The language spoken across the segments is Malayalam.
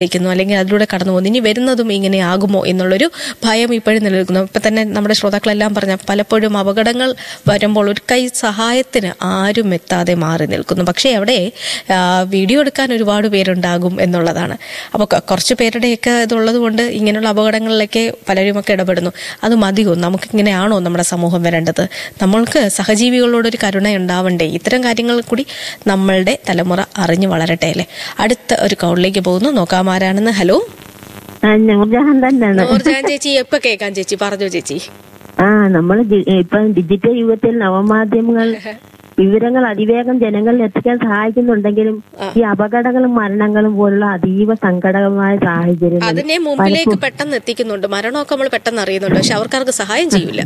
ിക്കുന്നു അല്ലെങ്കിൽ അതിലൂടെ കടന്നു പോകുന്നു ഇനി വരുന്നതും ഇങ്ങനെ ആകുമോ എന്നുള്ളൊരു ഭയം ഇപ്പോഴും നിലനിൽക്കുന്നു ഇപ്പൊ തന്നെ നമ്മുടെ ശ്രോതാക്കളെല്ലാം പറഞ്ഞ പലപ്പോഴും അപകടങ്ങൾ വരുമ്പോൾ ഒരു കൈ സഹായത്തിന് ആരും എത്താതെ മാറി നിൽക്കുന്നു പക്ഷേ അവിടെ ആ, വീഡിയോ എടുക്കാൻ ഒരുപാട് പേരുണ്ടാകും എന്നുള്ളതാണ് അപ്പോൾ കുറച്ച് പേരുടെയൊക്കെ ഇതുള്ളത് കൊണ്ട് ഇങ്ങനെയുള്ള അപകടങ്ങളിലൊക്കെ പലരുമൊക്കെ ഇടപെടുന്നു അത് മതിയോ നമുക്കിങ്ങനെയാണോ നമ്മുടെ സമൂഹം വരേണ്ടത് നമ്മൾക്ക് സഹജീവികളോടൊരു കരുണ ഉണ്ടാവണ്ടേ ഇത്തരം കാര്യങ്ങൾ കൂടി നമ്മളുടെ തലമുറ അറിഞ്ഞു വളരട്ടെ അല്ലേ അടുത്ത ഒരു കൗളിലേക്ക് പോകുന്നു നോക്കാം ആരാണെന്ന് ഹലോ ആ, നൂർജഹാൻ തന്നെയാണ് നൂർജഹാൻ ചേച്ചി എപ്പോ കേൾക്കാം ചേച്ചി പറഞ്ഞോ ചേച്ചി ആ നമ്മൾ ഇപ്പൊ ഡിജിറ്റൽ യുഗത്തിൽ നവമാധ്യമങ്ങൾ വിവരങ്ങൾ അതിവേഗം ജനങ്ങളിൽ എത്തിക്കാൻ സഹായിക്കുന്നുണ്ടെങ്കിലും ഈ അപകടങ്ങളും മരണങ്ങളും പോലുള്ള അതീവ സങ്കടകരമായ സാഹചര്യങ്ങൾ അതിനെ മുമ്പിലേക്ക് പെട്ടെന്ന് എത്തിക്കുന്നുണ്ട് മരണമൊക്കെ നമ്മൾ പെട്ടെന്ന് അറിയുന്നുണ്ട് പക്ഷെ അവർക്കാർക്ക് സഹായം ചെയ്യൂല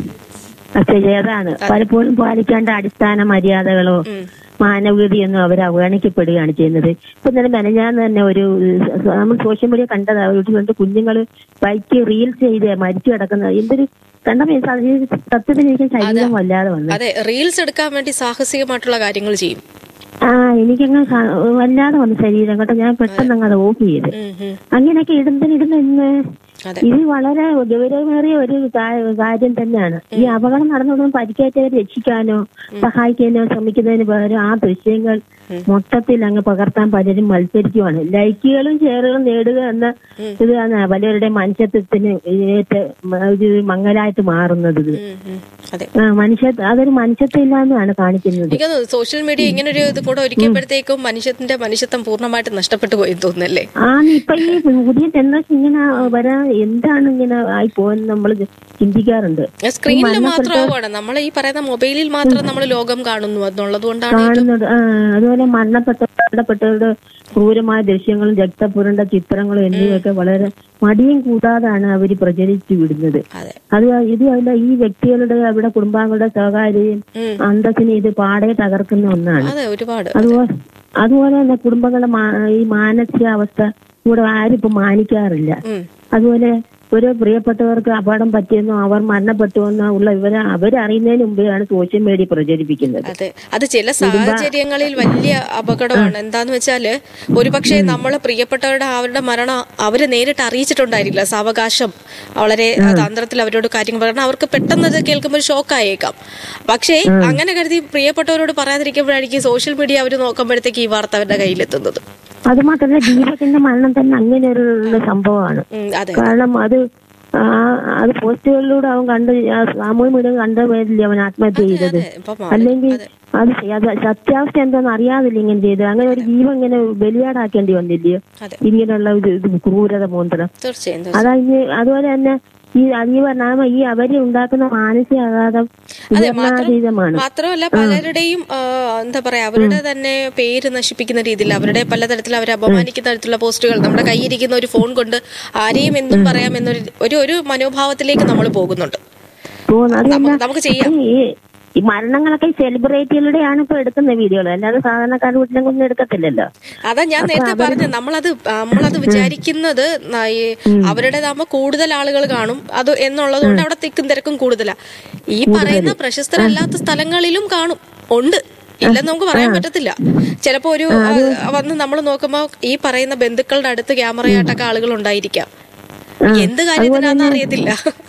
അതാണ് പലപ്പോഴും പാലിക്കേണ്ട അടിസ്ഥാന മര്യാദകളോ മാനവികതയൊന്നും അവർ അവഗണിക്കപ്പെടുകയാണ് ചെയ്യുന്നത് ഇപ്പൊ തന്നെ മെനഞ്ഞാന്ന് തന്നെ ഒരു ഏഹ്, നമ്മൾ സോഷ്യൽ മീഡിയ കണ്ടതാ ഒരു രണ്ട് കുഞ്ഞുങ്ങൾ ബൈക്ക് റീൽസ് ചെയ്ത് മരിച്ചു കിടക്കുന്നത് എന്തൊരു കണ്ടപ്പോ സത്യത്തിന് എനിക്ക് ശരീരം വല്ലാതെ വന്നു അതെ റീൽസ് എടുക്കാൻ വേണ്ടി സാഹസികമായിട്ടുള്ള കാര്യങ്ങൾ ചെയ്യും ആ എനിക്കങ്ങ് സ- വല്ലാതെ വന്നു ശരീരം കേട്ടോ ഞാൻ പെട്ടെന്ന് അങ്ങ് അത് ഓഫ് ചെയ്ത് ഉം, ഉം. അങ്ങനെയൊക്കെ ഇടുന്നതിനിടുന്ന ഇന്ന് അതെ ഇത് വളരെ ഗൗരവമേറിയ ഒരു കാ- കാര്യം തന്നെയാണ് ഈ അപകടം നടന്നതും പരിക്കേറ്റവരെ രക്ഷിക്കാനോ സഹായിക്കാനോ ശ്രമിക്കുന്നതിന് പകരം ആ ദൃശ്യങ്ങൾ മൊത്തത്തിൽ അങ്ങ് പകർത്താൻ പലരും മത്സരിക്കുവാണ് ലൈക്കുകളും ഷെയറുകളും നേടുക എന്ന ഇതാണ് പലരുടെ മനുഷ്യത്വത്തിന് ഏറ്റ ഒരു മങ്ങലായിട്ട് മാറുന്നത് ഇത്. ഉം, ഉം. അതെ ആ, മനുഷ്യ അതൊരു മനുഷ്യത്വം ഇല്ലാന്നാണ് കാണിക്കുന്നത് എനിക്ക് തോന്നുന്നു സോഷ്യൽ മീഡിയ ഇങ്ങനെ ഒരു ഇത് കൂടെ ഒരുക്കിയപ്പോഴത്തേക്കും മനുഷ്യത്തിന്റെ മനുഷ്യത്വം പൂർണ്ണമായിട്ട് നഷ്ടപ്പെട്ടു പോയി തോന്നുന്നല്ലേ ആ ഇപ്പൊ ഈ പുതിയ ജനറേഷൻ ഇങ്ങനെ വരാൻ എന്താണ് ഇങ്ങനെ ആയി പോയെന്ന് നമ്മൾ ചിന്തിക്കാറുണ്ട് സ്ക്രീനിൽ മാത്രമാവുകയാണ് നമ്മൾ ഈ പറയുന്ന മൊബൈലിൽ മാത്രം നമ്മൾ ലോകം കാണുന്നു എന്നുള്ളത് കൊണ്ടാണ് ഇത് കാണുന്നത് ആ, അതുപോലെ മരണപ്പെട്ട മരണപ്പെട്ടവരുടെ ക്രൂരമായ ദൃശ്യങ്ങളും രക്തപുരണ്ട ചിത്രങ്ങളും എന്നിവയൊക്കെ വളരെ മടിയും കൂടാതാണ് അവർ പ്രചരിച്ചു വിടുന്നത് അതെ അത് ഇത് അല്ല ഈ വ്യക്തികളുടെ അവരുടെ കുടുംബാംഗങ്ങളുടെ സ്വകാര്യതയും ഉം. അന്തസ്സിനെ ഇത് പാടെ തകർക്കുന്ന ഒന്നാണ് അതെ ഒരുപാട് അതുപോലെ അതുപോലെ തന്നെ കുടുംബങ്ങളുടെ മാ- ഈ മാനസികാവസ്ഥ ഇവിടെ ആരും ഇപ്പൊ മാനിക്കാറില്ല ഉം. അതുപോലെ ഒരു പ്രിയപ്പെട്ടവർക്ക് അപകടം പറ്റിയെന്നോ അവർ മരണപ്പെട്ടുവെന്നോ ഉള്ള വിവരം അവരറിയുന്നതിന് മുമ്പെയാണ് സോഷ്യൽ മീഡിയ പ്രചരിപ്പിക്കുന്നത് അതെ അത് ചില സാഹചര്യങ്ങളിൽ വലിയ അപകടമാണ് എന്താന്ന് വെച്ചാല് ഒരുപക്ഷെ നമ്മൾ പ്രിയപ്പെട്ടവരുടെ അവരുടെ മരണം അവര് നേരിട്ട് അറിയിച്ചിട്ടുണ്ടായിരിക്കില്ല സാവകാശം വളരെ തന്ത്രത്തിൽ അവരോട് കാര്യങ്ങൾ പറഞ്ഞാൽ അവർക്ക് പെട്ടെന്ന് അത് കേൾക്കുമ്പോൾ ഷോക്ക് ആയേക്കാം പക്ഷേ അങ്ങനെ കരുതി പ്രിയപ്പെട്ടവരോട് പറയാതിരിക്കുമ്പോഴായിരിക്കും സോഷ്യൽ മീഡിയ അവർ നോക്കുമ്പോഴത്തേക്ക് ഈ വാർത്ത അവരുടെ കയ്യിലെത്തുന്നത് അത് മാത്രമല്ല ദീപകിന്റെ മരണം തന്നെ അങ്ങനെ ഒരു സംഭവമാണ് ഉം, അതെ കാരണം അത് ആ, അത് പോസ്റ്റുകളിലൂടെ അവൻ കണ്ട് ആ സാമൂഹ്യ മീഡിയ കണ്ട പേരില്ലേ അവൻ ആത്മഹത്യ ചെയ്തത് അതെ ഇപ്പൊ മാ- അല്ലെങ്കിൽ അത് ശ- അത് സത്യാവസ്ഥ എന്താണെന്ന് അറിയാതില്ല ഇങ്ങനെ ചെയ്തത് അങ്ങനെ ഒരു ജീവൻ ഇങ്ങനെ ബലിയാടാക്കേണ്ടി വന്നില്ലയോ അതെ ഇങ്ങനെയുള്ള ഒരു ഇത് ക്രൂരത മൂന്തരം തീർച്ചയായും തീർച്ചയായും. അതാ ഇനി അതുപോലെ തന്നെ ഈ അതീവ നാമ ഈ അവര് ഉണ്ടാക്കുന്ന മാനസികാഘാതം വിവരണാതീതമാണ് മാത്രമല്ല പലരുടെയും ആ, എന്താ പറയാ അവരുടെ തന്നെ പേര് നശിപ്പിക്കുന്ന രീതിയിൽ അവരുടെ പലതരത്തിൽ അവരെ അപമാനിക്കുന്ന തരത്തിലുള്ള പോസ്റ്റുകൾ നമ്മുടെ കയ്യിരിക്കുന്ന ഒരു ഫോൺ കൊണ്ട് ആരെയും എന്തും പറയാം എന്നൊരു ഒരു ഒരു മനോഭാവത്തിലേക്ക് നമ്മൾ പോകുന്നുണ്ട് തോന്നുന്നു അതല്ല നമുക്ക് നമുക്ക് ചെയ്യാം ഈ ഈ മരണങ്ങളൊക്കെ സെലിബ്രിറ്റികളുടെയാണ് ഇപ്പൊ എടുക്കുന്ന വീഡിയോകൾ അല്ലാതെ സാധാരണക്കാരുടെ വീട്ടിലൊന്നും എടുക്കത്തില്ലല്ലോ അതാ ഞാൻ നേരത്തെ പറഞ്ഞത് നമ്മളത് നമ്മളത് വിചാരിക്കുന്നത് ന- ഈ അവരുടേതാകുമ്പോ കൂടുതൽ ആളുകൾ കാണും അത് എന്നുള്ളത് കൊണ്ട് അവിടെ തിക്കും തിരക്കും കൂടുതലാ ഈ പറയുന്ന പ്രശസ്തരല്ലാത്ത സ്ഥലങ്ങളിലും കാണും ഉണ്ട് ഇല്ലെന്ന് നമുക്ക് പറയാൻ പറ്റത്തില്ല ചിലപ്പോ ഒരു ആ, വന്ന് നമ്മൾ നോക്കുമ്പോ ഈ പറയുന്ന ബന്ധുക്കളുടെ അടുത്ത് ക്യാമറയായിട്ടൊക്കെ ആളുകൾ ഉണ്ടായിരിക്കാം എന്ത് കാര്യത്തിനാന്ന് അറിയത്തില്ല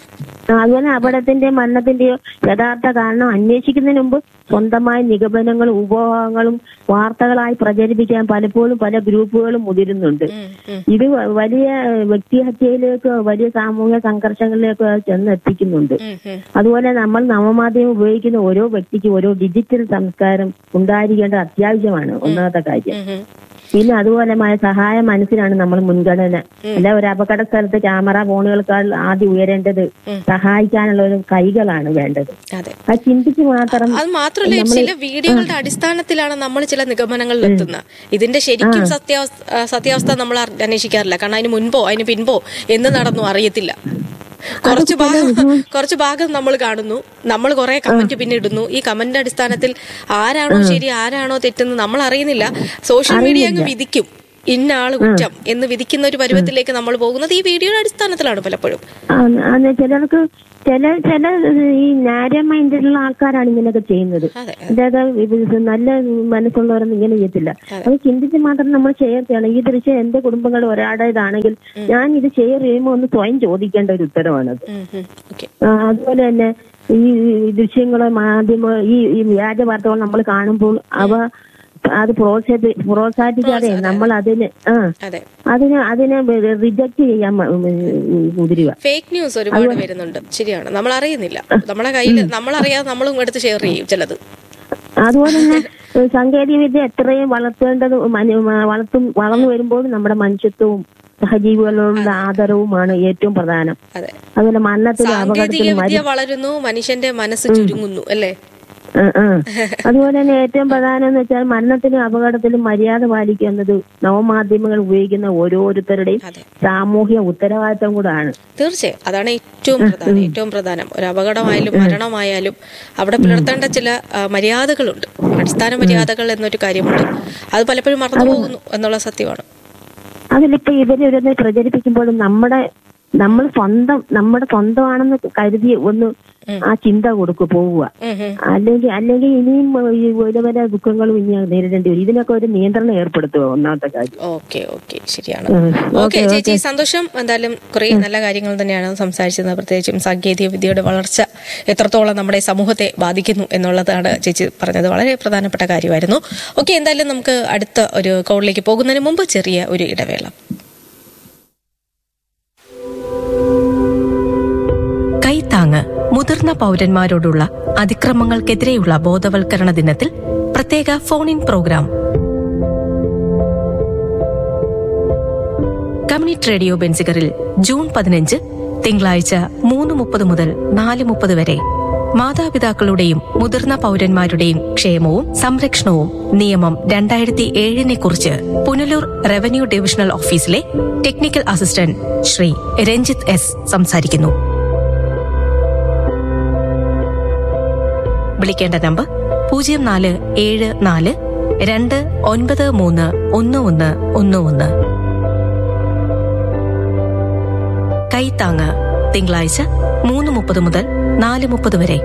ആ, അതുപോലെ അപകടത്തിന്റെ മരണത്തിന്റെയോ യഥാർത്ഥ കാരണം അന്വേഷിക്കുന്നതിന് മുമ്പ് സ്വന്തമായ നിഗമനങ്ങളും ഉപഭോഗങ്ങളും വാർത്തകളായി പ്രചരിപ്പിക്കാൻ പലപ്പോഴും പല ഗ്രൂപ്പുകളും മുതിരുന്നുണ്ട് ഉം, ഉം. ഇത് വ- വലിയ വ്യക്തിഹത്യയിലേക്ക് വലിയ സാമൂഹിക സംഘർഷങ്ങളിലേക്ക് ചെന്ന് എത്തിക്കുന്നുണ്ട് ഉം, ഉം. അതുപോലെ നമ്മൾ നവമാധ്യമം ഉപയോഗിക്കുന്ന ഓരോ വ്യക്തിക്കും ഓരോ ഡിജിറ്റൽ സംസ്കാരം ഉണ്ടായിരിക്കേണ്ടത് അത്യാവശ്യമാണ് ഒന്നാമത്തെ കാര്യം ഉം, ഉം. പിന്നെ അതുപോലെ മ- സഹായ മനസ്സിലാണ് നമ്മൾ മുൻഗണന അല്ല ഒരു അപകട സ്ഥലത്ത് ക്യാമറ ഫോണുകൾക്കാൾ ആദ്യം ഉയരേണ്ടത് സഹായിക്കാനുള്ള ഒരു കൈകളാണ് വേണ്ടത് അതെ അത് ചിന്തിച്ച് മാത്രം അത് മാത്രമല്ല ചില വീഡിയോകളുടെ അടിസ്ഥാനത്തിലാണ് നമ്മൾ ചില നിഗമനങ്ങളിൽ എത്തുന്നത് ഇതിന്റെ ശരിക്കും സത്യാവസ്ഥ ആ, സത്യാവസ്ഥ നമ്മൾ അറി- അന്വേഷിക്കാറില്ല കാരണം അതിന് മുൻപോ അതിന് പിൻപോ എന്ന് നടന്നു അറിയത്തില്ല കുറച്ച് ഭാഗം കുറച്ച് ഭാഗം നമ്മൾ കാണുന്നു നമ്മൾ കുറെ കമന്റ് പിന്നെ ഇടുന്നു ഈ കമന്റിന്റെ അടിസ്ഥാനത്തിൽ ആരാണോ ശരി ആരാണോ തെറ്റെന്ന് നമ്മൾ അറിയുന്നില്ല സോഷ്യൽ മീഡിയ അങ്ങ് വിധിക്കും ഇന്ന ആള് കുറ്റം എന്ന് വിധിക്കുന്ന ഒരു പരുവത്തിലേക്ക് നമ്മൾ പോകുന്നത് ഈ വീഡിയോയുടെ അടിസ്ഥാനത്തിലാണ് പലപ്പോഴും ആ, അത് ചിലർക്ക് ചില ചില ഈ നാര മൈൻഡിലുള്ള ആൾക്കാരാണ് ഇങ്ങനെയൊക്കെ ചെയ്യുന്നത് അതെ അതായത് ഇത് നല്ല മനസ്സുള്ളവരൊന്നും ഇങ്ങനെ ചെയ്യത്തില്ല അത് ചിന്തിച്ച് മാത്രം നമ്മൾ ഷെയർ ചെയ്യണം ഈ ദൃശ്യം എന്റെ കുടുംബങ്ങൾ ഒരാളുടേതാണെങ്കിൽ ഞാൻ ഇത് ഷെയർ ചെയ്യുമ്പോൾ ഒന്ന് സ്വയം ചോദിക്കേണ്ട ഒരു ഉത്തരവാണത് ഓക്കെ ആ, അതുപോലെ തന്നെ ഈ ദൃശ്യങ്ങള് മാധ്യമ ഈ ഈ വ്യാജ വാർത്തകൾ നമ്മൾ കാണുമ്പോൾ അവ അത് പ്രോത്സാഹി പ്രോത്സാഹിപ്പിക്കാതെ നമ്മൾ അതിന് ആ അതെ അതിന് അതിനെ റിജക്ട് ചെയ്യാൻ മ- ഉം, ഉം, മുതിരുക ഫേക്ക് ന്യൂസ് ഒരുപാട് വരുന്നുണ്ട് ശരിയാണ് നമ്മൾ അറിയുന്നില്ല നമ്മളെ കയ്യിൽ നമ്മളറിയാതെ നമ്മളും എടുത്ത് ഷെയർ ചെയ്യും ചിലത് അതുപോലെ തന്നെ ഏഹ്, സാങ്കേതിക വിദ്യ എത്രയും വളർത്തേണ്ടത് മനു- മ- വളർത്തും വളർന്നു വരുമ്പോൾ നമ്മുടെ മനുഷ്യത്വവും സഹജീവികളോടുള്ള ആദരവുമാണ് ഏറ്റവും പ്രധാനം അതെ അതുപോലെ മരണത്തിലും സാങ്കേതിക അപകടത്തിലും വിദ്യ വളരുന്നു മനുഷ്യന്റെ മനസ്സ് ചുരുങ്ങുന്നു അല്ലേ ആ, ആ. അതുപോലെ തന്നെ ഏറ്റവും പ്രധാനം എന്ന് വെച്ചാൽ മരണത്തിലും അപകടത്തിലും മര്യാദ പാലിക്കുക എന്നത് നവമാധ്യമങ്ങൾ ഉപയോഗിക്കുന്ന ഓരോരുത്തരുടെയും അതെ സാമൂഹ്യ ഉത്തരവാദിത്തം കൂടാണ് തീർച്ചയായും അതാണ് ഏറ്റവും പ്രധാനം ഏറ്റവും പ്രധാനം ഒരു അപകടമായാലും മരണമായാലും അവിടെ പുലർത്തേണ്ട ചില ആ, മര്യാദകളുണ്ട് അടിസ്ഥാന മര്യാദകൾ എന്നൊരു കാര്യമുണ്ട് അത് പലപ്പോഴും മറന്നു പോകുന്നു എന്നുള്ള സത്യമാണ് അതിലിപ്പോ ഇവരൊരുന്ന് പ്രചരിപ്പിക്കുമ്പോഴും നമ്മുടെ നമ്മൾ സ്വന്തം നമ്മുടെ സ്വന്തമാണെന്ന് കരുതി ഒന്ന് ആ ചിന്ത കൊടുക്കു പോവുക ഉം, ഉം. അല്ലെങ്കിൽ അല്ലെങ്കിൽ ഇനിയും ഈ പല പല ദുഃഖങ്ങളും ഇനി നേരിടേണ്ടി വരും ഇതിനൊക്കെ ഒരു നിയന്ത്രണം ഏർപ്പെടുത്തുക ഒന്നാമത്തെ കാര്യം ഓക്കെ ഓക്കെ ശരിയാണ് ഉം. ഓക്കെ ചേച്ചി സന്തോഷം എന്തായാലും കുറെ നല്ല കാര്യങ്ങൾ തന്നെയാണ് സംസാരിച്ചത് പ്രത്യേകിച്ചും സാങ്കേതിക വിദ്യയുടെ വളർച്ച എത്രത്തോളം നമ്മുടെ സമൂഹത്തെ ബാധിക്കുന്നു എന്നുള്ളതാണ് ചേച്ചി പറഞ്ഞത് വളരെ പ്രധാനപ്പെട്ട കാര്യമായിരുന്നു ഓക്കെ എന്തായാലും നമുക്ക് അടുത്ത ഒരു കോളിലേക്ക് പോകുന്നതിന് മുമ്പ് ചെറിയ ഒരു ഇടവേള കൈത്താങ്ങ് മുതിർന്ന പൗരന്മാരോടുള്ള അതിക്രമങ്ങൾക്കെതിരെയുള്ള ബോധവൽക്കരണ ദിനത്തിൽ പ്രത്യേക phone in program community radio ബെൻസിഗറിൽ ജൂൺ പതിനഞ്ച് തിങ്കളാഴ്ച മൂന്ന് മുപ്പത് മുതൽ നാല് മുപ്പത് വരെ മാതാപിതാക്കളുടെയും മുതിർന്ന പൗരന്മാരുടെയും ക്ഷേമവും സംരക്ഷണവും നിയമം രണ്ടായിരത്തി ഏഴിനെ കുറിച്ച് പുനലൂർ റവന്യൂ ഡിവിഷണൽ ഓഫീസിലെ technical assistant Shri Ranjith S സംസാരിക്കുന്നു വിളിക്കേണ്ട നമ്പർ പൂജ്യം നാല് ഏഴ് നാല് രണ്ട് ഒൻപത് മൂന്ന് ഒന്ന് ഒന്ന് ഒന്ന് ഒന്ന് കൈത്താങ്ങ് തിങ്കളാഴ്ച മൂന്ന് മുപ്പത് മുതൽ നാല് മുപ്പത് വരെ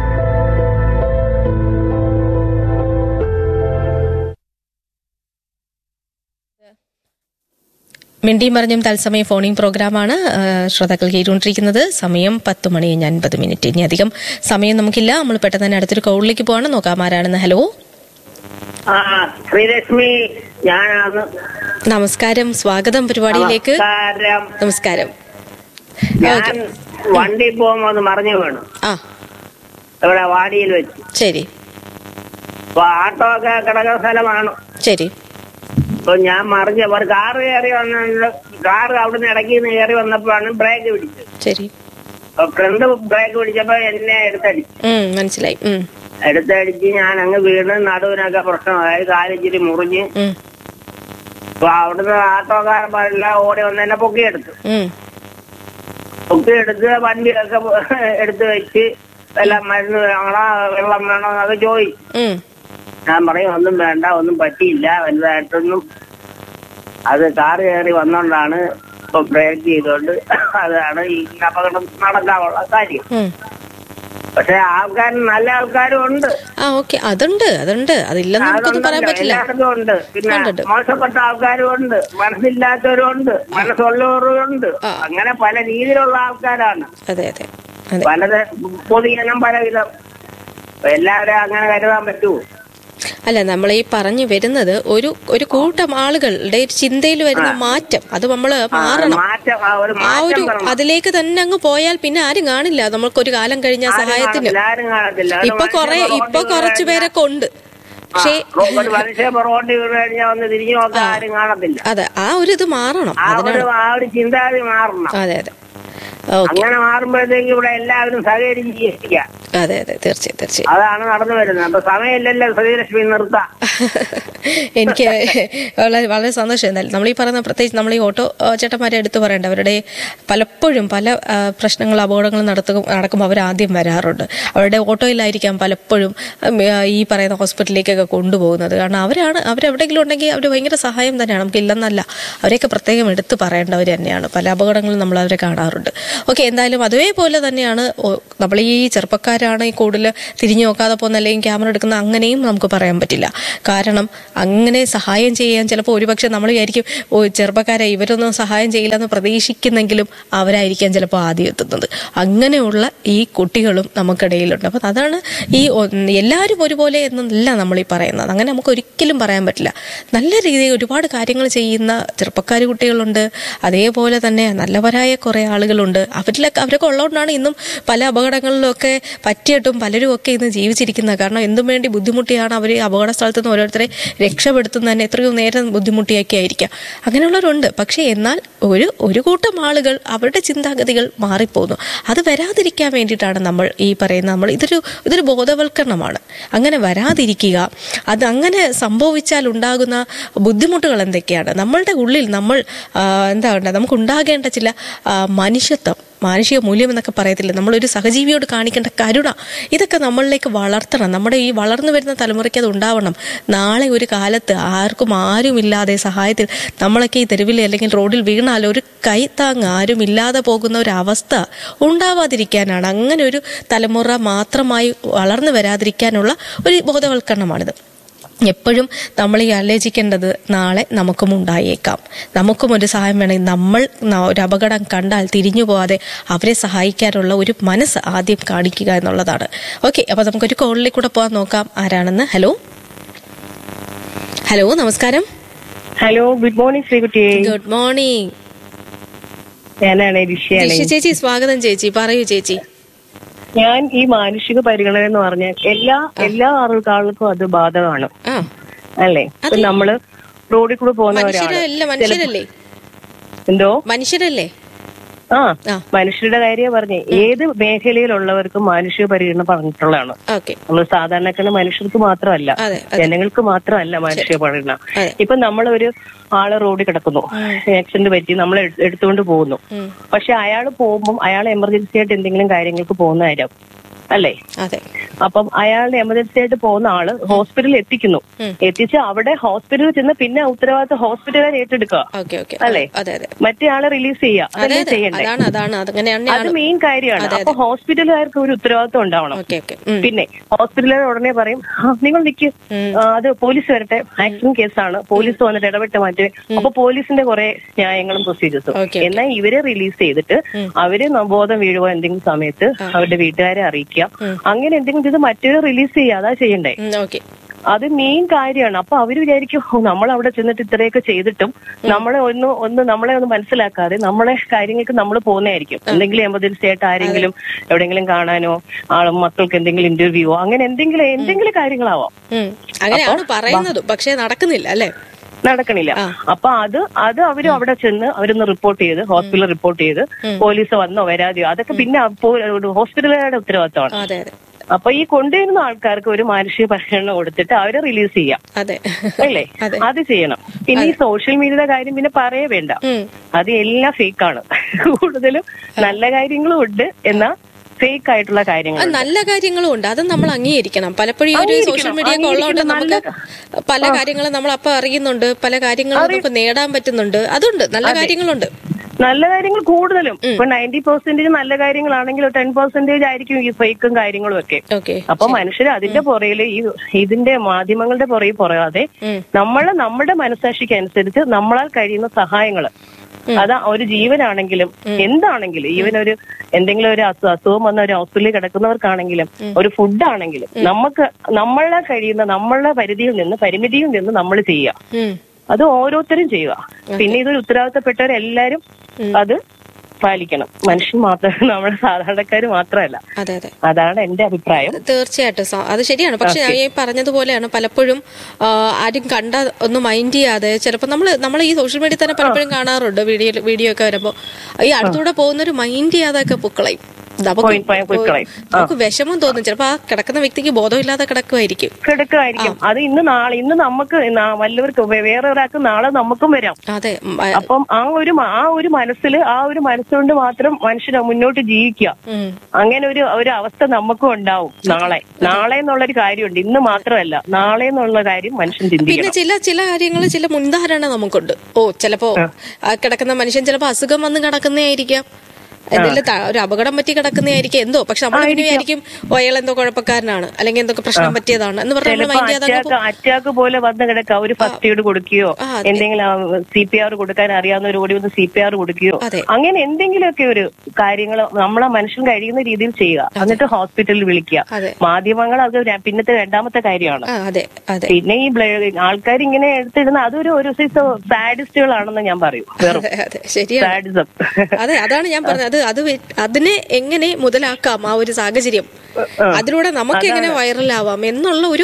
മിണ്ടിയും പറഞ്ഞും തത്സമയ ഫോണിംഗ് പ്രോഗ്രാമാണ് ആ, ശ്രോതാക്കൾ കേട്ടുകൊണ്ടിരിക്കുന്നത് സമയം പത്ത് മണി കഴിഞ്ഞ് അൻപത് മിനിറ്റ് ഇനി അധികം സമയം നമുക്കില്ല നമ്മൾ പെട്ടെന്ന് തന്നെ അടുത്തൊരു കോളിലേക്ക് പോവാണ് നോക്കാം ആരാണെന്ന് ഹലോ ആ ശ്രീലക്ഷ്മി ഞാനാണ് നമസ്കാരം സ്വാഗതം പരിപാടിയിലേക്ക് നമസ്കാരം നമസ്കാരം ഞാൻ വണ്ടി പോകുമ്പോ ഒന്ന് മറിഞ്ഞു വീണു ആ ഇവിടെ വാടിയിൽ വെച്ച് ശരി അപ്പൊ ആട്ടോ ഒക്കെ കിടക്കുന്ന സ്ഥലമാണ് ശരി അപ്പൊ ഞാൻ മറിഞ്ഞ ഒരു കാറ് കയറി വന്ന കാറ് അവിടുന്ന് ഇടയ്ക്ക് നിന്ന് കയറി വന്നപ്പോഴാണ് ബ്രേക്ക് പിടിച്ചത് ശരി അപ്പൊ ഫ്രണ്ട് ബ്രേക്ക് പിടിച്ചപ്പോ എന്നെ എടുത്തടിച്ചു ഉം മനസ്സിലായി ഉം എടുത്തടിച്ച് ഞാൻ അങ്ങ് വീണ് നടുവിനൊക്കെ പ്രശ്നമായി കാലിച്ചിരി മുറിഞ്ഞ് ഉം അപ്പൊ അവിടുന്ന് ആട്ടോക്കാരന്മാരെല്ലാം ഓടി വന്ന് എന്നെ പൊക്കിയെടുത്തു ഉം പൊക്കിയെടുത്ത് വണ്ടിയൊക്കെ എടുത്ത് വെച്ച് എല്ലാം മരുന്ന് വേണോ വെള്ളം വേണോ എന്നൊക്കെ ചോദിച്ചു ഉം ഞാൻ പറയും ഒന്നും വേണ്ട ഒന്നും പറ്റിയില്ല വലുതായിട്ടൊന്നും അത് കാറ് കയറി വന്നോണ്ടാണ് ഇപ്പൊ ബ്രേക്ക് ചെയ്തോണ്ട് അതാണ് ഈ അപകടം നടക്കാനുള്ള കാര്യം ഉം പക്ഷെ ആൾക്കാർ നല്ല ആൾക്കാരും ഉണ്ട് ആ ഓക്കെ അതുണ്ട് അതുണ്ട് അതില്ലെന്ന് നമുക്കൊന്നും പറയാൻ അതുണ്ടല്ലോ, പറ്റില്ല എല്ലായിടത്തും ഉണ്ട് പിന്നെ ഉണ്ട്. മോശപ്പെട്ട ആൾക്കാരും ഉണ്ട് മനസ്സില്ലാത്തവരും ഉണ്ട് മനസ്സുള്ളവരും ഉണ്ട് ആ. അങ്ങനെ പല രീതിയിലുള്ള ആൾക്കാരാണ് അതെ അതെ അതെ പലത് പൊതുജനം പലവിധം അപ്പൊ എല്ലാവരും അങ്ങനെ കരുതാൻ പറ്റുമോ അല്ല നമ്മൾ ഈ പറഞ്ഞു വരുന്നത് ഒരു ഒരു കൂട്ടം ആളുകളുടെ ഒരു ചിന്തയിൽ വരുന്ന മാറ്റം അത് നമ്മൾ മാറണം മാറ്റം ആ ഒരു ആ ഒരു മാറ്റം വരണം അതിലേക്ക് തന്നെ അങ്ങ് പോയാൽ പിന്നെ ആരും കാണില്ല നമ്മൾക്കൊരു കാലം കഴിഞ്ഞ ആരും സഹായത്തിന് കാണത്തില്ല, ആരും കാണത്തില്ല. ഒരു ഇപ്പൊ കൊറേ മനുഷ്യൻ ഇപ്പൊ റോഡിൽ കുറച്ചു വീണ് പേരൊക്കെ ഉണ്ട് പക്ഷേ ആ, ഒരു മനുഷ്യൻ ഇപ്പൊ റോഡിൽ വീണ് കഴിഞ്ഞാൽ ഒന്ന് തിരിഞ്ഞു നോക്കാൻ ആരും കാണത്തില്ല അതെ ആ ഒരു ഇത് മാറണം ആ ഒരു അതിനാണ് ആ ഒരു ചിന്താഗതി മാറണം അതെ അതെ ഓക്കെ അങ്ങനെ മാറുമ്പോഴത്തേക്ക് ഇവിടെ എല്ലാവരും സഹകരിച്ച് ജീവിക്കാം അതെ അതെ തീർച്ചയായും തീർച്ചയായും അതാണ് നടന്നു വരുന്നത് അപ്പൊ സമയമില്ലല്ലോ ശ്രീലക്ഷ്മി നിർത്താം എനിക്ക് വളരെ വളരെ സന്തോഷം എന്തായാലും നമ്മൾ ഈ പറയുന്ന പ്രത്യേകിച്ച് നമ്മൾ ഈ ഓട്ടോ ആ, ചേട്ടന്മാരെ എടുത്തു പറയേണ്ട അവരുടെ പലപ്പോഴും പല ആ, പ്രശ്നങ്ങളും അപകടങ്ങളും നടത്തും നടക്കുമ്പോൾ അവർ ആദ്യം വരാറുണ്ട് അവരുടെ ഓട്ടോയിലായിരിക്കാം പലപ്പോഴും ഉം, ആ, ഈ പറയുന്ന ഹോസ്പിറ്റലിലേക്കൊക്കെ കൊണ്ടുപോകുന്നത് കാരണം അവരാണ് അവരെവിടെയെങ്കിലും ഉണ്ടെങ്കിൽ അവർ ഭയങ്കര സഹായം തന്നെയാണ് നമുക്ക് ഇല്ലെന്നല്ല അവരെയൊക്കെ പ്രത്യേകം എടുത്തു പറയേണ്ടവർ തന്നെയാണ് പല അപകടങ്ങളും നമ്മൾ അവരെ കാണാറുണ്ട് ഓക്കെ എന്തായാലും അതേപോലെ തന്നെയാണ് ഓ- നമ്മൾ ഈ ചെറുപ്പക്കാരാണ് ഈ കൂടുതൽ തിരിഞ്ഞു നോക്കാതെ പോകുന്ന അല്ലെങ്കിൽ ക്യാമറ എടുക്കുന്ന അങ്ങനെയും നമുക്ക് പറയാൻ പറ്റില്ല കാരണം അങ്ങനെ സഹായം ചെയ്യാൻ ചിലപ്പോൾ ഒരുപക്ഷെ നമ്മൾ വിചാരിക്കും ഓ ചെറുപ്പക്കാരെ ഇവരൊന്നും സഹായം ചെയ്യില്ലെന്ന് പ്രതീക്ഷിക്കുന്നെങ്കിലും അവരായിരിക്കാം ചിലപ്പോൾ ആദ്യം എത്തുന്നത് അങ്ങനെയുള്ള ഈ കുട്ടികളും നമുക്കിടയിലുണ്ട് അപ്പം അതാണ് ഈ ഒ- എല്ലാവരും ഒരുപോലെ എന്നല്ല നമ്മൾ ഈ പറയുന്നത് അങ്ങനെ നമുക്ക് ഒരിക്കലും പറയാൻ പറ്റില്ല നല്ല രീതിയിൽ ഒരുപാട് കാര്യങ്ങൾ ചെയ്യുന്ന ചെറുപ്പക്കാർ കുട്ടികളുണ്ട് അതേപോലെ തന്നെ നല്ലവരായ കുറേ ആളുകളുണ്ട് അവരിലൊക്കെ അവരൊക്കെ ഉള്ളതുകൊണ്ടാണ് ഇന്നും പല അപകടങ്ങളിലൊക്കെ പറ്റിയിട്ടും പലരും ഒക്കെ ഇന്ന് ജീവിച്ചിരിക്കുന്നത് കാരണം എന്തും വേണ്ടി ബുദ്ധിമുട്ടിയാണ് അവർ അപകട സ്ഥലത്ത് നിന്ന് ഓരോരുത്തരെ രക്ഷപ്പെടുത്തുന്നതന്നെ എത്രയോ നേരം ബുദ്ധിമുട്ടിയൊക്കെ ആയിരിക്കാം അങ്ങനെയുള്ളവരുണ്ട് പക്ഷേ എന്നാൽ ഒരു ഒരു കൂട്ടം ആളുകൾ അവരുടെ ചിന്താഗതികൾ മാറിപ്പോകുന്നു അത് വരാതിരിക്കാൻ വേണ്ടിയിട്ടാണ് നമ്മൾ ഈ പറയുന്ന നമ്മൾ ഇതൊരു ഇതൊരു ബോധവൽക്കരണമാണ് അങ്ങനെ വരാതിരിക്കുക അത് അങ്ങനെ സംഭവിച്ചാൽ ഉണ്ടാകുന്ന ബുദ്ധിമുട്ടുകൾ എന്തൊക്കെയാണ് നമ്മളുടെ ഉള്ളിൽ നമ്മൾ ആ, എന്താ പറയുക നമുക്ക് ഉണ്ടാകേണ്ട ചില ആ, മനുഷ്യത്വം മാനുഷിക മൂല്യം എന്നൊക്കെ പറയത്തില്ല നമ്മളൊരു സഹജീവിയോട് കാണിക്കേണ്ട കരുണ ഇതൊക്കെ നമ്മളിലേക്ക് വളർത്തണം നമ്മുടെ ഈ വളർന്നു വരുന്ന തലമുറയ്ക്ക് അത് ഉണ്ടാവണം നാളെ ഒരു കാലത്ത് ആർക്കും ആരുമില്ലാതെ സഹായത്തിൽ നമ്മളൊക്കെ ഈ തെരുവിൽ അല്ലെങ്കിൽ റോഡിൽ വീണാൽ ഒരു കൈത്താങ് ആരും ഇല്ലാതെ പോകുന്ന ഒരു അവസ്ഥ ഉണ്ടാവാതിരിക്കാനാണ് അങ്ങനെ ഒരു തലമുറ മാത്രമായി വളർന്നു വരാതിരിക്കാനുള്ള ഒരു ബോധവൽക്കരണമാണിത് എപ്പോഴും നമ്മൾ ഈ ആലോചിക്കേണ്ടത് നാളെ നമുക്കും ഉണ്ടായേക്കാം നമുക്കും ഒരു സഹായം വേണമെങ്കിൽ നമ്മൾ ന- ഒരു അപകടം കണ്ടാൽ തിരിഞ്ഞു പോവാതെ അവരെ സഹായിക്കാനുള്ള ഒരു മനസ്സ് ആദ്യം കാണിക്കുക എന്നുള്ളതാണ് ഓക്കെ അപ്പൊ നമുക്കൊരു കോളിൽ കൂടെ പോകാൻ നോക്കാം ആരാണെന്ന് ഹലോ ഹലോ നമസ്കാരം hello good morning Sreekutty good morning ഞാനാണ് രിഷയാണ് ജിഷ ചേച്ചി സ്വാഗതം ചേച്ചി പറയൂ ചേച്ചി ഞാൻ ഈ മാനുഷിക പരിഗണന എന്ന് പറഞ്ഞാൽ എല്ലാ എല്ലാ ആൾക്കാർക്കും അത് ബാധകമാണ് ആ അല്ലേ ഇപ്പൊ നമ്മള് റോഡിൽ കൂടെ പോകുന്ന ഒരാള് മനുഷ്യരല്ല മനുഷ്യരല്ലേ എന്തോ മനുഷ്യരല്ലേ ആ ആ. മനുഷ്യരുടെ കാര്യം പറഞ്ഞേ ഏത് മേഖലയിലുള്ളവർക്കും മാനുഷിക പരിഗണന പറഞ്ഞിട്ടുള്ളതാണ് ഓക്കെ നമ്മൾ സാധാരണക്കാരുടെ മനുഷ്യർക്ക് മാത്രമല്ല അതെ അതെ ജനങ്ങൾക്ക് മാത്രമല്ല മാനുഷിക പരിഗണന അതെ. ഇപ്പൊ നമ്മൾ ഒരു ആള് റോഡിൽ കിടക്കുന്നു ആക്സിഡന്റ് പറ്റി നമ്മൾ എടുത്തുകൊണ്ട് പോകുന്നു ഉം. പക്ഷെ അയാൾ പോകുമ്പോൾ അയാൾ എമർജൻസി ആയിട്ട് എന്തെങ്കിലും കാര്യങ്ങൾക്ക് പോകുന്ന കാര്യം അല്ലേ അതെ അപ്പം അയാളുടെ എമർജൻസി ആയിട്ട് പോകുന്ന ആള് ഹോസ്പിറ്റലിൽ എത്തിക്കുന്നു ഉം. എത്തിച്ച് അവിടെ ഹോസ്പിറ്റലിൽ ചെന്ന് പിന്നെ ഉത്തരവാദിത്തം ഹോസ്പിറ്റലുകാർ ഏറ്റെടുക്കുക ഓക്കെ ഓക്കെ അല്ലേ? അതെ അതെ മറ്റേ ആളെ റിലീസ് ചെയ്യുക അതെ അതല്ലേ അതെ ചെയ്യണ്ടേ അതാണ് അതാണ് അത് അതങ്ങനെയാണ് മെയിൻ കാര്യമാണ് അപ്പൊ ഹോസ്പിറ്റലുകാർക്ക് ഒരു ഉത്തരവാദിത്വം ഉണ്ടാവണം ഓക്കെ ഓക്കെ പിന്നെ ഹോസ്പിറ്റലുകാർ ഉടനെ പറയും "ആ, നിങ്ങൾ നിൽക്ക് ആ, അത് പോലീസ് വരട്ടെ ആക്സിഡന്റ് കേസാണ് പോലീസ് വന്നിട്ട് ഇടപെട്ട് മാറ്റി അപ്പൊ പോലീസിന്റെ കുറെ ന്യായങ്ങളും പ്രൊസീജിയേഴ്സും Okay, എന്നാൽ ഇവരെ റിലീസ് ചെയ്തിട്ട് അവര് ബോധം വീഴുവോ എന്തെങ്കിലും സമയത്ത് അവരുടെ വീട്ടുകാരെ അറിയിക്കുക അങ്ങനെ എന്തെങ്കിലും ചെയ്ത് മറ്റൊരു റിലീസ് ചെയ്യുക അതാ ചെയ്യണ്ടേ ഓക്കെ അത് മെയിൻ കാര്യമാണ് അപ്പൊ അവര് വിചാരിക്കും "ഓ, നമ്മൾ അവിടെ ചെന്നിട്ട് ഇത്രയൊക്കെ ചെയ്തിട്ടും നമ്മളെ ഒന്ന് ഒന്ന് നമ്മളെ ഒന്ന് മനസ്സിലാക്കാതെ നമ്മളെ കാര്യങ്ങൾക്ക് നമ്മൾ പോകുന്നതായിരിക്കും എന്തെങ്കിലും എമർജൻസി ആയിട്ട് ആരെങ്കിലും എവിടെയെങ്കിലും കാണാനോ ആളും മക്കൾക്ക് എന്തെങ്കിലും ഇന്റർവ്യൂവോ അങ്ങനെ എന്തെങ്കിലും എന്തെങ്കിലും കാര്യങ്ങളാവാം അങ്ങനെയാണ് പറയുന്നത് പക്ഷേ നടക്കുന്നില്ല അല്ലേ നടക്കണില്ല അപ്പൊ അത് അത് അവര് അവിടെ ചെന്ന് അവരൊന്ന് റിപ്പോർട്ട് ചെയ്ത് ഹോസ്പിറ്റലിൽ റിപ്പോർട്ട് ചെയ്ത് പോലീസ് വന്നോ വരാതെയോ അതൊക്കെ പിന്നെ ഹോസ്പിറ്റലുകാരുടെ ഉത്തരവാദിത്തമാണ് അതെ അതെ അപ്പൊ ഈ കൊണ്ടുവരുന്ന ആൾക്കാർക്ക് ഒരു മാനുഷിക പരിഗണന കൊടുത്തിട്ട് അവരെ റിലീസ് ചെയ്യാം അതെ അല്ലേ അതെ. അത് ചെയ്യണം പിന്നെ ഈ സോഷ്യൽ മീഡിയയുടെ കാര്യം പിന്നെ പറയേ വേണ്ട ഉം. അത് എല്ലാം ഫേക്കാണ് കൂടുതലും നല്ല കാര്യങ്ങളും ഉണ്ട് എന്നാ ഫേക്ക് ആയിട്ടുള്ള ആ, കാര്യങ്ങൾ നല്ല കാര്യങ്ങളും ഉണ്ട് അത് നമ്മൾ അംഗീകരിക്കണം പലപ്പോഴും ഈ ഒരു അംഗീകരിക്കണം, സോഷ്യൽ മീഡിയ ഒക്കെ ഉള്ളതുകൊണ്ട് നമുക്ക് പല കാര്യങ്ങളും നമ്മൾ അപ്പൊ അറിയുന്നുണ്ട് പല കാര്യങ്ങളും നമുക്ക് നേടാൻ പറ്റുന്നുണ്ട് അതുണ്ട് നല്ല കാര്യങ്ങളുണ്ട് നല്ല കാര്യങ്ങൾ കൂടുതലും ഇപ്പൊ നയൻറ്റി പെർസെന്റേജ് നല്ല കാര്യങ്ങളാണെങ്കിൽ ടെൻ പെർസെന്റേജ് ആയിരിക്കും ഈ ഫേക്കും കാര്യങ്ങളും ഒക്കെ ഓക്കെ അപ്പൊ മനുഷ്യർ അതിന്റെ പുറകില് ഈ ഇതിന്റെ മാധ്യമങ്ങളുടെ പുറകെ പുറകാതെ നമ്മളെ നമ്മുടെ മനസാക്ഷിക്ക് അനുസരിച്ച് നമ്മളാൽ കഴിയുന്ന സഹായങ്ങള് അത് ഒരു ജീവനാണെങ്കിലും എന്താണെങ്കിലും ഈവൻ ഒരു എന്തെങ്കിലും ഒരു അസു- അസുഖം വന്ന ഒരു ഹോസ്പിറ്റലിൽ കിടക്കുന്നവർക്കാണെങ്കിലും ഒരു ഫുഡ് ആണെങ്കിലും നമുക്ക് നമ്മളെ കഴിയുന്ന നമ്മളുടെ പരിധിയിൽ നിന്ന് പരിമിതിയിൽ നിന്ന് നമ്മൾ ചെയ്യുക ഉം. അത് ഓരോരുത്തരും ചെയ്യുക പിന്നെ ഇതൊരു ഉത്തരവാദിത്തപ്പെട്ടവരെല്ലാരും അത് പാലിക്കണം മനുഷ്യൻ മാത്രം നമ്മുടെ സാധാരണക്കാർ മാത്രമല്ല അതെ അതെ അതാണ് എന്റെ അഭിപ്രായം തീർച്ചയായിട്ടും സ- അത് ശരിയാണ് പക്ഷെ ഞാൻ ഈ പറഞ്ഞതുപോലെയാണ് പലപ്പോഴും ആ, ആരും കണ്ട ഒന്ന് മൈൻഡ് ചെയ്യാതെ ചിലപ്പോൾ നമ്മൾ നമ്മൾ ഈ സോഷ്യൽ മീഡിയ തന്നെ പലപ്പോഴും കാണാറുണ്ട് വീഡിയോ വീഡിയോ ഒക്കെ വരുമ്പോൾ ഈ അടുത്തൂടെ പോകുന്നൊരു മൈൻഡ് ചെയ്യാതെ ഒക്കെ പൊക്കളയും നമുക്ക് പോയി- പോയി- പോയി കളയും. നമുക്ക് വിഷമം തോന്നും ചിലപ്പോ ആ കിടക്കുന്ന വ്യക്തിക്ക് ബോധമില്ലാതെ കിടക്കുമായിരിക്കും കിടക്കുമായിരിക്കും അത് ഇന്ന് നാളെ ഇന്ന് നമുക്ക് നാ- വല്ലവർക്ക് വേ- വേറെ ഒരാൾക്ക് നാളെ നമുക്കും വരാം അതെ ഉം, ആ, അപ്പം ആ ഒരു മ- ആ ഒരു മനസ്സിൽ ആ ഒരു മനസ്സുകൊണ്ട് മാത്രം മനുഷ്യൻ മുന്നോട്ട് ജീവിക്കുക ഉം. അങ്ങനെ ഒരു ഒരു അവസ്ഥ നമുക്കും ഉണ്ടാവും നാളെ നാളെ എന്നുള്ളൊരു കാര്യമുണ്ട് ഇന്ന് മാത്രമല്ല നാളെ എന്നുള്ള കാര്യം മനുഷ്യൻ പിന്നെ ചിന്തിക്കണം ചില ചില കാര്യങ്ങൾ ചില മുൻധാരണ നമുക്കുണ്ട് ഓ ചിലപ്പോ ആ കിടക്കുന്ന മനുഷ്യൻ ചിലപ്പോ അസുഖം വന്ന് കിടക്കുന്നതായിരിക്കാം എന്തെങ്കിലും ത- ഒരു അപകടം പറ്റി കിടക്കുന്നതായിരിക്കും എന്തോ പക്ഷെ നമ്മൾ പിന്നെ വിചാരിക്കും ഓ അയാൾ എന്തോ കുഴപ്പക്കാരനാണ് അല്ലെങ്കിൽ എന്തൊക്കെ പ്രശ്നം പറ്റിയതാണ് എന്ന് പറഞ്ഞാൽ ചിലപ്പോ മൈൻഡ് ചെയ്താൽ അറ്റാക്ക് അറ്റാക്ക് പോലെ വന്ന് കിടക്കുക ഒരു ഫസ്റ്റ് എയ്ഡ് കൊടുക്കുകയോ ആ, അതെ. എന്തെങ്കിലും സി പി ആർ കൊടുക്കാൻ അറിയാവുന്ന ഓടി വന്ന് സി പി ആർ കൊടുക്കുകയോ അതെ. അങ്ങനെ എന്തെങ്കിലുമൊക്കെ ഒരു കാര്യങ്ങൾ നമ്മളെ മനുഷ്യൻ കഴിയുന്ന രീതിയിൽ ചെയ്യുക എന്നിട്ട് ഹോസ്പിറ്റലിൽ വിളിക്കുക അതെ. മാധ്യമങ്ങൾ അത് ര- പിന്നത്തെ രണ്ടാമത്തെ കാര്യമാണ് ആ അതെ അതെ പിന്നെ ഈ ആൾക്കാർ ഇങ്ങനെ എടുത്തിടുന്ന അതൊരു ഒരു സൈസ് സാഡിസ്റ്റുകളാണെന്ന് ഞാൻ പറയും വെറും അതെ, അതെ ശരിയാണ് സാഡിസം അതെ അതാണ് ഞാൻ പറഞ്ഞത് അത് അത് വെ- അതിനെ എങ്ങനെ മുതലാക്കാം ആ ഒരു സാഹചര്യം അതിലൂടെ നമുക്ക് എങ്ങനെ വൈറലാവാം എന്നുള്ള ഒരു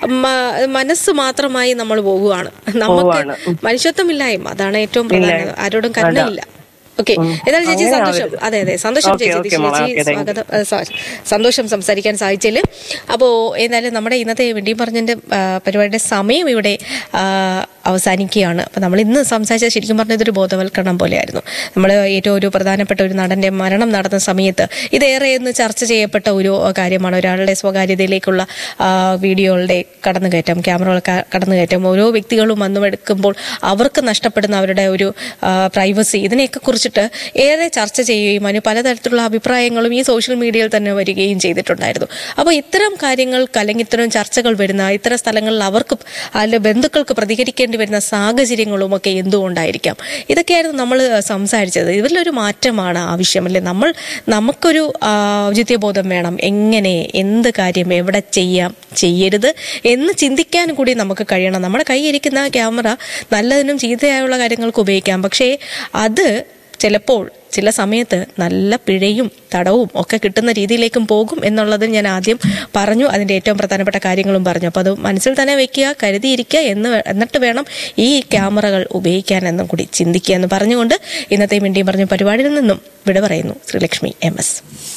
മ- മനസ്സ് മാത്രമായി നമ്മൾ പോകുവാണ് നമുക്ക് പോവാണ്. മനുഷ്യത്വമില്ലായ്മ അതാണ് ഏറ്റവും പ്രധാനം ആരോടും കരുണയില്ല ഓക്കെ ഏതായാലും ചേച്ചി സന്തോഷം അതെ അതെ സന്തോഷം ഓക്കേ, ചേച്ചി ഓക്കേ, മോളെ. ചേച്ചി ഓക്കേ, താങ്ക് യു. സ്വാഗതം ഏ, സ- സന്തോഷം സംസാരിക്കാൻ സാധിച്ചതിൽ അപ്പോൾ ഏതായാലും നമ്മുടെ ഇന്നത്തെ വെണ്ടിയും പറഞ്ഞതിന്റെ ആ, പരിപാടിയുടെ സമയം ഇവിടെ ആ, അവസാനിക്കുകയാണ് അപ്പോൾ നമ്മൾ ഇന്ന് സംസാരിച്ചത് ശരിക്കും പറഞ്ഞ ഇതൊരു ബോധവൽക്കരണം പോലെയായിരുന്നു നമ്മൾ ഏറ്റവും ഒരു പ്രധാനപ്പെട്ട ഒരു നടന്റെ മരണം നടന്ന സമയത്ത് ഇതേറെ ഒന്ന് ചർച്ച ചെയ്യപ്പെട്ട ഒരു കാര്യമാണ് ഒരാളുടെ സ്വകാര്യതയിലേക്കുള്ള ആ, വീഡിയോകളുടെ കടന്നുകയറ്റം ക്യാമറകൾ കടന്നുകയറ്റം ഓരോ വ്യക്തികളും വന്നുമെടുക്കുമ്പോൾ അവർക്ക് നഷ്ടപ്പെടുന്ന അവരുടെ ഒരു പ്രൈവസി ഇതിനെയൊക്കെ കുറിച്ചിട്ട് ഏറെ ചർച്ച ചെയ്യുകയും അതിന് പലതരത്തിലുള്ള അഭിപ്രായങ്ങളും ഈ സോഷ്യൽ മീഡിയയിൽ തന്നെ വരികയും ചെയ്തിട്ടുണ്ടായിരുന്നു അപ്പോൾ ഇത്തരം കാര്യങ്ങൾക്ക് അല്ലെങ്കിൽ ഇത്തരം ചർച്ചകൾ വരുന്ന ഇത്തരം സ്ഥലങ്ങളിൽ അവർക്ക് അല്ലെ ബന്ധുക്കൾക്ക് പ്രതികരിക്കേണ്ടി വരുന്ന സാഹചര്യങ്ങളും ഒക്കെ എന്തുകൊണ്ടായിരിക്കാം ഇതൊക്കെയായിരുന്നു നമ്മൾ സംസാരിച്ചത് ഇതിലൊരു മാറ്റമാണ് ആവശ്യം അല്ലെ നമ്മൾ നമുക്കൊരു ആ, ഔചിത്യബോധം വേണം എങ്ങനെ എന്ത് കാര്യം എവിടെ ചെയ്യാം ചെയ്യരുത് എന്ന് ചിന്തിക്കാൻ കൂടി നമുക്ക് കഴിയണം നമ്മുടെ കയ്യിരിക്കുന്ന ക്യാമറ നല്ലതിനും ചീത്തയായുള്ള കാര്യങ്ങൾക്ക് ഉപയോഗിക്കാം പക്ഷേ അത് ചിലപ്പോൾ ചില സമയത്ത് നല്ല പിഴയും തടവും ഒക്കെ കിട്ടുന്ന രീതിയിലേക്കും പോകും എന്നുള്ളത് ഞാൻ ആദ്യം പറഞ്ഞു അതിന്റെ ഏറ്റവും പ്രധാനപ്പെട്ട കാര്യങ്ങളും പറഞ്ഞു അപ്പോൾ അത് മനസ്സിൽ തന്നെ വെക്കുക കരുതിയിരിക്കുക എന്ന് വേ- എന്നിട്ട് വേണം ഈ ക്യാമറകൾ ഉപയോഗിക്കാൻ എന്നും കൂടി ചിന്തിക്കുക എന്ന് പറഞ്ഞുകൊണ്ട് ഇന്നത്തെ മിണ്ടിയും പറഞ്ഞു പരിപാടിയിൽ നിന്നും വിട പറയുന്നു ശ്രീലക്ഷ്മി എം എസ്